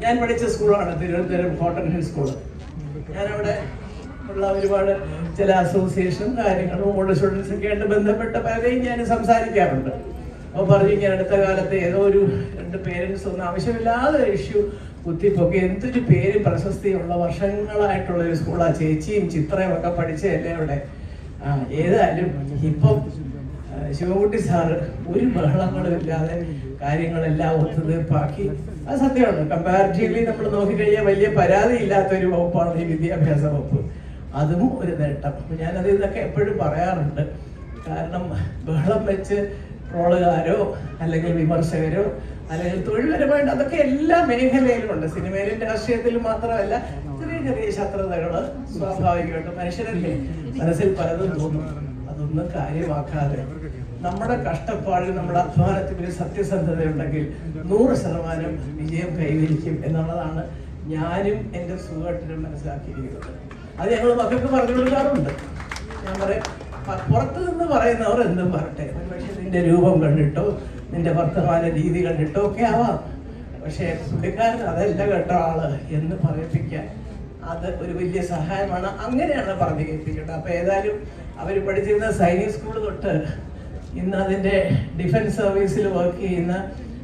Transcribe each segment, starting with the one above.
ഞാൻ പഠിച്ച സ്കൂളാണ് തിരുവനന്തപുരം കോട്ടൺ ഹിൽ സ്കൂൾ ഞാനവിടെ ഉള്ള ഒരുപാട് ചില അസോസിയേഷനും കാര്യങ്ങളും ഓൾഡ് സ്റ്റുഡൻസ് ഒക്കെ ആയിട്ട് ബന്ധപ്പെട്ട പലരെയും ഞാൻ സംസാരിക്കാറുണ്ട് അപ്പോൾ പറഞ്ഞു ഇങ്ങനെ അടുത്ത കാലത്ത് ഏതോ ഒരു രണ്ട് പേരൻസ് ഒന്നും ആവശ്യമില്ലാതെ ഇഷ്യൂ കുത്തിപ്പൊക്കി എന്തൊരു പേര് പ്രശസ്തിയുള്ള വർഷങ്ങളായിട്ടുള്ള ഒരു സ്കൂളാണ് ചേച്ചിയും ചിത്രയും ഒക്കെ പഠിച്ചതല്ലേ അവിടെ ആ ഏതായാലും ഇപ്പം ആ, ശിവകുട്ടി സാറ് ഒരു ബഹളങ്ങളും ഇല്ലാതെ കാര്യങ്ങളെല്ലാം ഒത്തുതീർപ്പാക്കി അത് സത്യമാണ് കമ്പാരിറ്റീവ്ലി നമ്മൾ നോക്കിക്കഴിഞ്ഞാൽ വലിയ പരാതി ഇല്ലാത്ത ഒരു വകുപ്പാണ് ഈ വിദ്യാഭ്യാസ വകുപ്പ് അതും ഒരു നേട്ടം അപ്പൊ ഞാനത് ഇതൊക്കെ എപ്പോഴും പറയാറുണ്ട് കാരണം ബഹളം വെച്ച് ട്രോളുകാരോ അല്ലെങ്കിൽ വിമർശകരോ അല്ലെങ്കിൽ തൊഴിൽപരമായിട്ട് അതൊക്കെ എല്ലാ മേഖലയിലും ഉണ്ട് സിനിമയിലും രാഷ്ട്രീയത്തിലും മാത്രമല്ല ചെറിയ ചെറിയ ശത്രുതകള് സ്വാഭാവികമായിട്ട് മനുഷ്യരല്ലേ മനസ്സിൽ പലതും തോന്നും അതൊന്നും കാര്യമാക്കാതെ നമ്മുടെ കഷ്ടപ്പാടിൽ നമ്മുടെ അധ്വാനത്തിൽ ഒരു സത്യസന്ധത ഉണ്ടെങ്കിൽ നൂറ് ശതമാനം വിജയം കൈവരിക്കും എന്നുള്ളതാണ് ഞാനും എൻ്റെ സുഖമായിട്ടും മനസ്സിലാക്കിയിരിക്കുന്നത് അത് ഞങ്ങൾ മക്കൾക്ക് പറഞ്ഞു കൊടുക്കാറുണ്ട് ഞാൻ പറയും പ- പുറത്ത് നിന്ന് പറയുന്നവർ എന്തും പറട്ടെ പക്ഷെ നിന്റെ രൂപം കണ്ടിട്ടോ നിന്റെ വർത്തമാന രീതി കണ്ടിട്ടോ ഒക്കെ ആവാം പക്ഷേ പുള്ളിക്കാരൻ അതല്ല കേട്ടോ ആള് എന്ന് പറയിപ്പിക്കാൻ അത് ഒരു വലിയ സഹായമാണ് അങ്ങനെയാണ് പറഞ്ഞു കേൾപ്പിക്കേണ്ടത് അപ്പൊ ഏതായാലും അവർ പഠിച്ചിരുന്ന സൈനിക് സ്കൂൾ തൊട്ട് ഇന്ന് അതിന്റെ ഡിഫൻസ് സർവീസിൽ വർക്ക് ചെയ്യുന്ന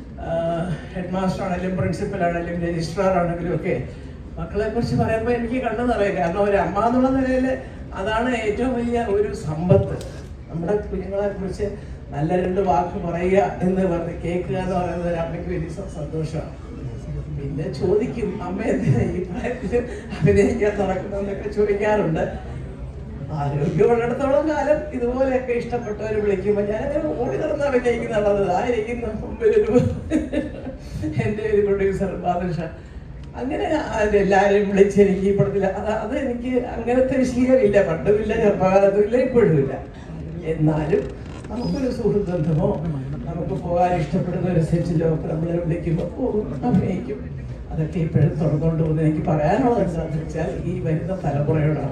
ഹെഡ് മാസ്റ്റർ ആണെങ്കിലും പ്രിൻസിപ്പൽ ആണെങ്കിലും രജിസ്ട്രാർ ആണെങ്കിലും ഒക്കെ മക്കളെ കുറിച്ച് പറയുമ്പോൾ എനിക്ക് കണ്ണു നിറയും കാരണം ഒരു അമ്മ എന്നുള്ള നിലയിൽ അതാണ് ഏറ്റവും വലിയ ഒരു സമ്പത്ത് നമ്മുടെ കുഞ്ഞുങ്ങളെ കുറിച്ച് നല്ല രണ്ട് വാക്ക് പറയുക എന്ന് പറഞ്ഞ് കേൾക്കുക എന്ന് പറയുന്നത് ഒരു അമ്മയ്ക്ക് വലിയ സ- സന്തോഷമാണ് പിന്നെ ചോദിക്കും അമ്മ എന്തിനാ ഈ പ്രായത്തിൽ അഭിനയിക്കാൻ നടക്കുന്നതെന്നൊക്കെ ചോദിക്കാറുണ്ട് ആരോഗ്യമുള്ളിടത്തോളം കാലം ഇതുപോലെയൊക്കെ ഇഷ്ടപ്പെട്ടവർ വിളിക്കുമ്പോൾ ഞാനങ്ങനെ ഓടി നടന്ന് അഭിനയിക്കുന്നുള്ളത് ആയിരിക്കുന്ന മുമ്പിലൊരു എൻ്റെ ഒരു പ്രൊഡ്യൂസർ ബാദുഷ അങ്ങനെ അത് എല്ലാവരെയും വിളിച്ച് എനിക്ക് ഈ പടത്തിൽ അത് അത് എനിക്ക് അങ്ങനത്തെ ഒരു ശീലമില്ല പണ്ടുമില്ല ചെറുപ്പകാലത്തും ഇല്ല ഇപ്പോഴും ഇല്ല എന്നാലും നമുക്കൊരു സുഹൃത്ത് ബന്ധമോ നമുക്ക് പോകാൻ ഇഷ്ടപ്പെടുന്ന ഒരു സെറ്റിലോ ഒക്കെ നമ്മളെ വിളിക്കുമ്പോൾ പോകും അഭിനയിക്കും അതൊക്കെ ഇപ്പോഴും തുറന്നുകൊണ്ട് പോകുന്നത് എനിക്ക് പറയാനുള്ളത് എന്താണെന്ന് വെച്ചാൽ ഈ വരുന്ന തലമുറയോടാണ്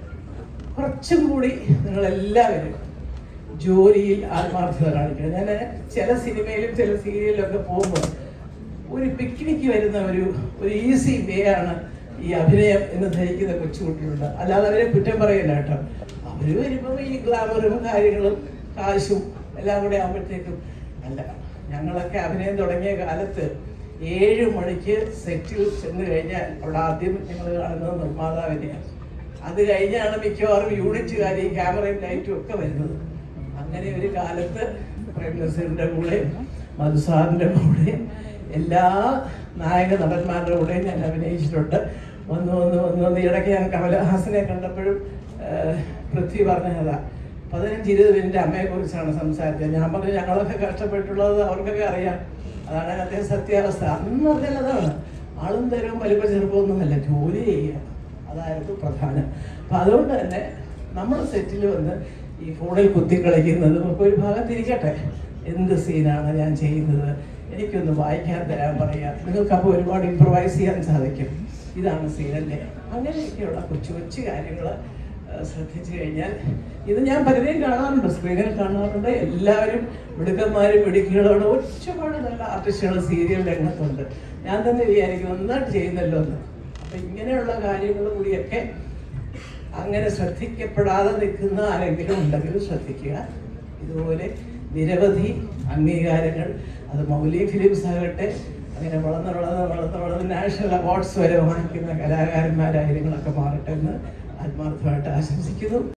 കുറച്ചും കൂടി നിങ്ങളെല്ലാവരും ജോലിയിൽ ആത്മാർത്ഥത കാണിക്കണം ഞാൻ ചില സിനിമയിലും ചില സീരിയലിലും ഒക്കെ പോകുമ്പോൾ ഒരു പിക്നിക്ക് വരുന്ന ഒരു ഒരു ഈസി വേ ആണ് ഈ അഭിനയം എന്ന് ധരിക്കുന്ന കൊച്ചുകുട്ടികളുണ്ട് അല്ലാതെ അവരെ കുറ്റം പറയില്ല കേട്ടോ അവര് വരുമ്പോൾ ഈ ഗ്ലാമറും കാര്യങ്ങളും കാശും എല്ലാം കൂടെ ആകുമ്പോഴത്തേക്കും അല്ല ഞങ്ങളൊക്കെ അഭിനയം തുടങ്ങിയ കാലത്ത് ഏഴ് മണിക്ക് സെറ്റിൽ ചെന്ന് കഴിഞ്ഞാൽ അവിടെ ആദ്യം ഞങ്ങൾ കാണുന്നത് നിർമ്മാതാവിനെയാണ് അത് കഴിഞ്ഞാണ് മിക്കവാറും യൂണിറ്റുകാർ ഈ ക്യാമറയും ലൈറ്റും ഒക്കെ വരുന്നത് അങ്ങനെ ഒരു കാലത്ത് പ്രേം നസീറിന്റെ കൂടെ മധുസാറിന്റെ കൂടെ എല്ലാ നായക നടന്മാരുടെ കൂടെയും ഞാൻ അഭിനയിച്ചിട്ടുണ്ട് വന്ന് വന്ന് വന്ന് വന്ന് ഇടയ്ക്ക് ഞാൻ കമലഹാസനെ കണ്ടപ്പോഴും ആഹ്, പൃഥ്വി പറഞ്ഞതാ പതിനഞ്ച് ഇരുപത് മിനിറ്റ് അമ്മയെ കുറിച്ചാണ് സംസാരിച്ചത് ഞാൻ പറഞ്ഞു ഞങ്ങളൊക്കെ കഷ്ടപ്പെട്ടുള്ളത് അവർക്കൊക്കെ അറിയാം അതാണ് അതിനകത്തെ സത്യാവസ്ഥ അന്ന് പറഞ്ഞാൽ അതാണ് ആളും തരവും വലിപ്പ ചെറുപ്പമൊന്നുമല്ല ജോലി ചെയ്യുക അതായിരുന്നു പ്രധാനം അപ്പൊ അതുകൊണ്ട് തന്നെ നമ്മൾ സെറ്റിൽ വന്ന് ഈ ഫോണിൽ കുത്തിക്കളിക്കുന്നതും ഒക്കെ ഒരു ഭാഗത്തിരിക്കട്ടെ എന്ത് സീനാണ് ഞാൻ ചെയ്യുന്നത് എനിക്കൊന്ന് വായിക്കാൻ തരാൻ പറയാം നിങ്ങൾക്ക് അപ്പോൾ ഒരുപാട് ഇമ്പ്രവൈസ് ചെയ്യാൻ സാധിക്കും ഇതാണ് സീനല്ലേ അങ്ങനെയൊക്കെയുള്ള കൊച്ചു കൊച്ചു കാര്യങ്ങൾ ശ്രദ്ധിച്ചു കഴിഞ്ഞാൽ ഇത് ഞാൻ പലരെയും കാണാറുണ്ട് സ്ക്രീനിൽ കാണാറുണ്ട് എല്ലാവരും മിടുക്കന്മാരും മിടുക്കികളോട് ഒരുപാട് നല്ല ആർട്ടിസ്റ്റുകൾ സീരിയൽ രംഗത്തുണ്ട് ഞാൻ തന്നെ വിചാരിക്കും നന്നായിട്ട് ചെയ്യുന്നല്ലോ എന്ന് അപ്പൊ ഇങ്ങനെയുള്ള കാര്യങ്ങൾ കൂടിയൊക്കെ അങ്ങനെ ശ്രദ്ധിക്കപ്പെടാതെ നിൽക്കുന്ന ആരെങ്കിലും ഉണ്ടെങ്കിൽ ശ്രദ്ധിക്കുക ഇതുപോലെ നിരവധി അംഗീകാരങ്ങൾ അത് മൗലി ഫിലിംസ് ആകട്ടെ അങ്ങനെ വളർന്ന് വളർന്ന് വളർന്ന് വളർന്ന് നാഷണൽ അവാർഡ്സ് വരെ വാങ്ങിക്കുന്ന കലാകാരന്മാരായി നിങ്ങളൊക്കെ മാറട്ടെ എന്ന് ആത്മാർത്ഥമായിട്ട് ആശംസിക്കുന്നു